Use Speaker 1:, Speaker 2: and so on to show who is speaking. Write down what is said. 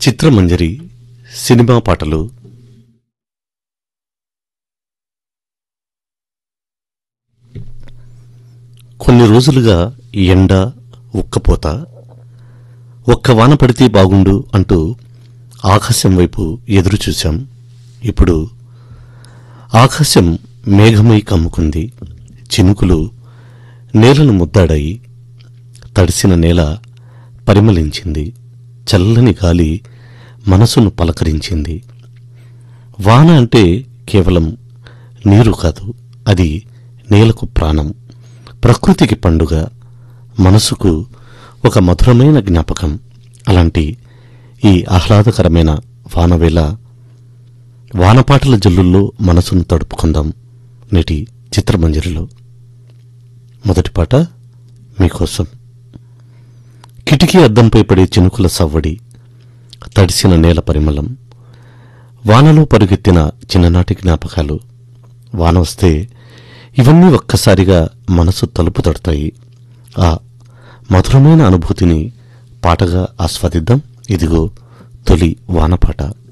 Speaker 1: చిత్రమంజరి cinema పాటలు కొన్ని రోజులుగా ఎండ ఉక్కపోత ఒక్క వాన పడితే బాగుండు అంటూ ఆకాశం వైపు ఎదురు చూశాం ఇప్పుడు ఆకాశం మేఘమై కమ్ముకుంది చినుకులు నేలను ముద్దాడాయి తడిసిన నేల పరిమళించింది చల్లని గాలి మనసును పలకరించింది వాన అంటే కేవలం నీరు కాదు అది నేలకు ప్రాణం ప్రకృతికి పండుగ మనసుకు ఒక మధురమైన జ్ఞాపకం అలాంటి ఈ ఆహ్లాదకరమైన వానవేళ వానపాటల జల్లుల్లో మనసును తడుపుకుందాం నేటి చిత్రమంజరిలో మొదటి పాట మీకోసం కిటికీ అద్దంపై పడే చినుకుల సవ్వడి తడిసిన నేల పరిమళం వానలో పరుగెత్తిన చిన్ననాటి జ్ఞాపకాలు వాన వస్తే ఇవన్నీ ఒక్కసారిగా మనసు తలుపు తడతాయి ఆ మధురమైన అనుభూతిని పాటగా ఆస్వాదిద్దాం ఇదిగో తొలి వానపాట